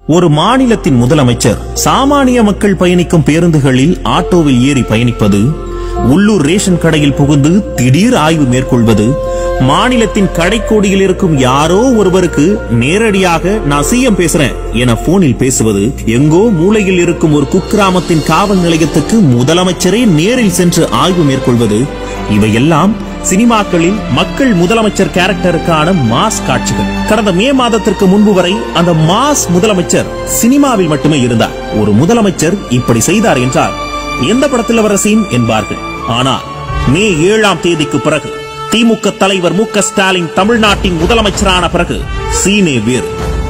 ஒரு மாநிலத்தின் முதலமைச்சர் சாமானிய மக்கள் பயணிக்கும் பேருந்துகளில் ஆட்டோவில் ஏறி பயணிப்பது உள்ளூர் ரேஷன் கடையில் புகுந்து திடீர் ஆய்வு மேற்கொள்வது மாநிலத்தின் கடைக்கோடியில் இருக்கும் யாரோ ஒருவருக்கு நேரடியாக நான் சிஎம் பேசுறேன் என போனில் பேசுவது எங்கோ மூலையில் இருக்கும் ஒரு குக்கிராமத்தின் காவல் நிலையத்துக்கு முதலமைச்சரே நேரில் சென்று ஆய்வு மேற்கொள்வது இவையெல்லாம் சினிமாக்களில் மக்கள் முதலமைச்சர் கேரக்டருக்கான மாஸ் காட்சிகள் கடந்த மே மாதத்திற்கு முன்பு வரை அந்த மாஸ் முதலமைச்சர் சினிமாவில் மட்டுமே இருந்தார் ஒரு முதலமைச்சர் இப்படி செய்தார் என்றால் எந்த படத்தில் வர சீன் என்பார்கள் ஆனால் மே ஏழாம் தேதிக்கு பிறகு திமுக தலைவர் மு க ஸ்டாலின் தமிழ்நாட்டின் முதலமைச்சரான பிறகு சீனே வேறு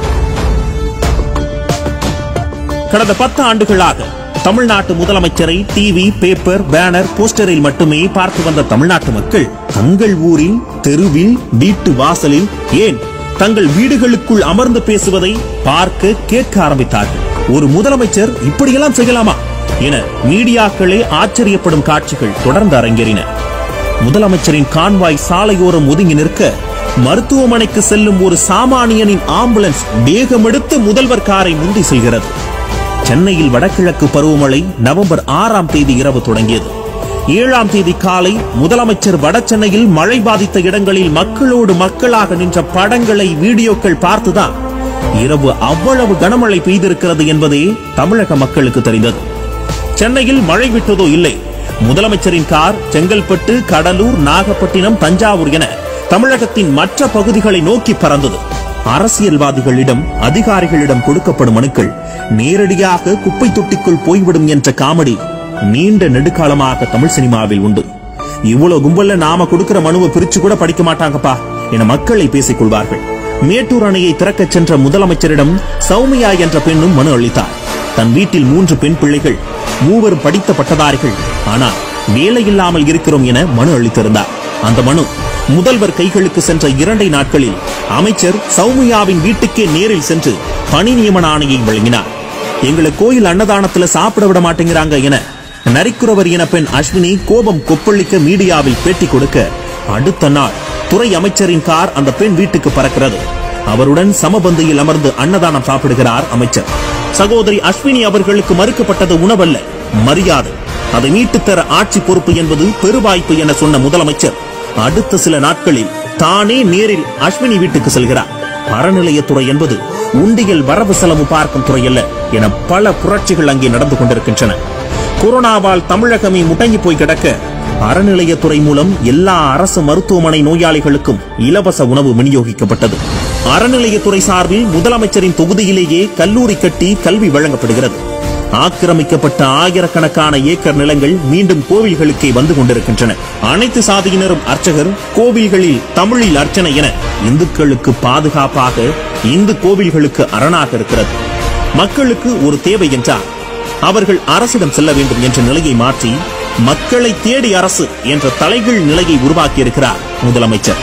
கடந்த பத்து ஆண்டுகளாக தமிழ்நாட்டு முதலமைச்சரை டிவி பேப்பர் பேனர் போஸ்டரில் மட்டுமே பார்த்து வந்த தமிழ்நாட்டு மக்கள் தங்கள் ஊரில் தெருவில் வீட்டு வாசலில் ஏன் தங்கள் வீடுகளுக்குள் அமர்ந்து பேசுவதை பார்க்க கேட்க ஆரம்பித்தார்கள் ஒரு முதலமைச்சர் இப்படியெல்லாம் செய்யலாமா என மீடியாக்களே ஆச்சரியப்படும் காட்சிகள் தொடர்ந்து அரங்கேறின முதலமைச்சரின் கான்வாய் சாலையோரம் ஒதுங்கி நிற்க மருத்துவமனைக்கு செல்லும் ஒரு சாமானியனின் ஆம்புலன்ஸ் வேகமெடுத்து முதல்வர் காரை முந்தி செல்கிறது சென்னையில் வடகிழக்கு பருவமழை நவம்பர் ஆறாம் தேதி இரவு தொடங்கியது ஏழாம் தேதி காலை முதலமைச்சர் வட சென்னையில் மழை பாதித்த இடங்களில் மக்களோடு மக்களாக நின்ற படங்களை வீடியோக்கள் பார்த்துதான் இரவு அவ்வளவு கனமழை பெய்திருக்கிறது என்பதே தமிழக மக்களுக்கு தெரிந்தது சென்னையில் மழை விட்டதோ இல்லை முதலமைச்சரின் கார் செங்கல்பட்டு கடலூர் நாகப்பட்டினம் தஞ்சாவூர் என தமிழகத்தின் மற்ற பகுதிகளை நோக்கி பறந்தது அரசியல்வாதிகளிடம் அதிகாரிகளிடம் கொடுக்கப்படும் மனுக்கள் நேரடியாக குப்பை தொட்டிக்குள் போய்விடும் என்ற காமெடி நீண்ட நெடுக்காலமாக தமிழ் சினிமாவில் உண்டு இவ்வளவு கும்பல்ல நாம கொடுக்கிற மனுவை பிரிச்சு கூட படிக்க மாட்டாங்கப்பா என மக்களை பேசிக் கொள்வார்கள் மேட்டூர் அணையை திறக்கச் சென்ற முதலமைச்சரிடம் சௌமியா என்ற பெண்ணும் மனு அளித்தார் தன் வீட்டில் மூன்று பெண் பிள்ளைகள் மூவரும் படித்த பட்டதாரிகள் ஆனால் வேலை இல்லாமல் இருக்கிறோம் என மனு அளித்திருந்தார் அந்த மனு முதல்வர் கைகளுக்கு சென்ற இரண்டை நாட்களில் அமைச்சர் சௌமியாவின் வீட்டுக்கே நேரில் சென்று பணி நியமன ஆணையை வழங்கினார் எங்களை கோயில் அன்னதானத்துல சாப்பிட விட மாட்டேங்கிறாங்க என நரிக்குறவர் என பெண் அஸ்வினி கோபம் கொப்பளிக்க மீடியாவில் பேட்டி கொடுக்க அடுத்த நாள் துறை அமைச்சரின் கார் அந்த பெண் வீட்டுக்கு பறக்கிறது அவருடன் சமபந்தியில் அமர்ந்து அன்னதானம் சாப்பிடுகிறார் அமைச்சர் சகோதரி அஸ்வினி அவர்களுக்கு மறுக்கப்பட்டது உணவல்ல மரியாதை அதை மீட்டுத் தர ஆட்சி பொறுப்பு என்பது பெருவாய்ப்பு என சொன்ன முதலமைச்சர் அடுத்த சில நாட்களில் தானே நேரில் அஸ்வினி வீட்டுக்கு செல்கிறார் அறநிலையத்துறை என்பது உண்டியல் வரவு செலவு பார்க்கும் துறை அல்ல என பல புரட்சிகள் அங்கே நடந்து கொண்டிருக்கின்றன கொரோனாவால் தமிழகமே முடங்கி போய் கிடக்க அறநிலையத்துறை மூலம் எல்லா அரசு மருத்துவமனை நோயாளிகளுக்கும் இலவச உணவு விநியோகிக்கப்பட்டது அறநிலையத்துறை சார்பில் முதலமைச்சரின் தொகுதியிலேயே கல்லூரி கட்டி கல்வி வழங்கப்படுகிறது ஆக்கிரமிக்கப்பட்ட ஆயிரக்கணக்கான ஏக்கர் நிலங்கள் மீண்டும் கோவில்களுக்கே வந்து கொண்டிருக்கின்றன அனைத்து சாதியினரும் அர்ச்சகர் கோவில்களில் தமிழில் அர்ச்சனை என இந்துக்களுக்கு பாதுகாப்பாக இந்து கோவில்களுக்கு அரணாக இருக்கிறது மக்களுக்கு ஒரு தேவை என்றால் அவர்கள் அரசிடம் செல்ல வேண்டும் என்ற நிலையை மாற்றி மக்களை தேடி அரசு என்ற தலைகீழ் நிலையை உருவாக்கியிருக்கிறார் முதலமைச்சர்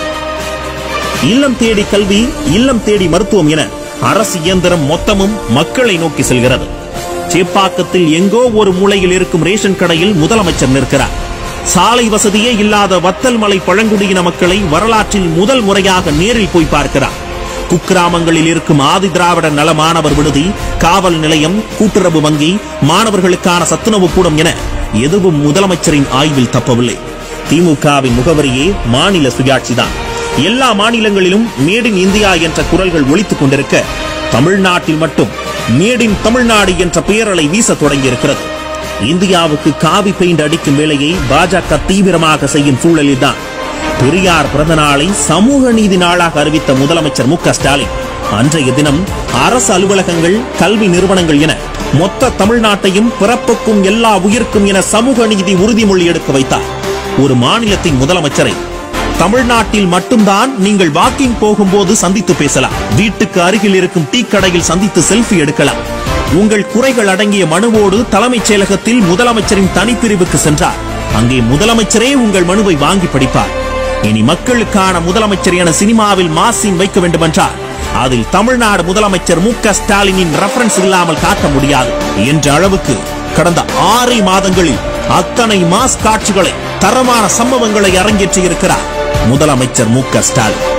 இல்லம் தேடி கல்வி இல்லம் தேடி மருத்துவம் என அரசு இயந்திரம் மொத்தமும் மக்களை நோக்கி செல்கிறது சேப்பாக்கத்தில் எங்கோ ஒரு மூலையில் இருக்கும் ரேஷன் கடையில் முதலமைச்சர் நிற்கிறார் சாலை வசதியே இல்லாத வத்தல் மலை பழங்குடியின மக்களை வரலாற்றில் முதல் முறையாக நேரில் போய் பார்க்கிறார் குக்கிராமங்களில் இருக்கும் ஆதி திராவிட நல மாணவர் விடுதி காவல் நிலையம் கூட்டுறவு வங்கி மாணவர்களுக்கான சத்துணவு கூடம் என எதுவும் முதலமைச்சரின் ஆய்வில் தப்பவில்லை திமுகவின் முகவரியே மாநில சுயாட்சிதான் எல்லா மாநிலங்களிலும் மேட் இன் இந்தியா என்ற குரல்கள் ஒலித்துக் கொண்டிருக்க தமிழ்நாட்டில் மட்டும் மேட் இன் தமிழ்நாடு என்ற பெயரலை வீச தொடங்கியிருக்கிறது இந்தியாவுக்கு காவி பெயிண்ட் அடிக்கும் வேலையை பாஜக தீவிரமாக செய்யும் சூழலில்தான் பெரியார் பிறந்த நாளை சமூக நீதி நாளாக அறிவித்த முதலமைச்சர் மு க ஸ்டாலின் அன்றைய தினம் அரசு அலுவலகங்கள் கல்வி நிறுவனங்கள் என மொத்த தமிழ்நாட்டையும் பிறப்புக்கும் எல்லா உயிர்க்கும் என சமூக நீதி உறுதிமொழி எடுக்க வைத்தார் ஒரு மாநிலத்தின் முதலமைச்சரை தமிழ்நாட்டில் மட்டும்தான் நீங்கள் வாக்கிங் போகும்போது சந்தித்து பேசலாம் வீட்டுக்கு அருகில் இருக்கும் டீ கடையில் சந்தித்து செல்ஃபி எடுக்கலாம் உங்கள் குறைகள் அடங்கிய மனுவோடு தலைமைச் செயலகத்தில் முதலமைச்சரின் தனிப்பிரிவுக்கு சென்றார் அங்கே முதலமைச்சரே உங்கள் மனுவை வாங்கி படிப்பார் இனி மக்களுக்கான முதலமைச்சர் என சினிமாவில் மாசின் வைக்க வேண்டுமென்றால் அதில் தமிழ்நாடு முதலமைச்சர் மு க ஸ்டாலினின் ரெஃபரன்ஸ் இல்லாமல் காட்ட முடியாது என்ற அளவுக்கு கடந்த ஆறு மாதங்களில் அத்தனை மாஸ் காட்சிகளை தரமான சம்பவங்களை அரங்கேற்றி இருக்கிறார் முதலமைச்சர் மு க ஸ்டாலின்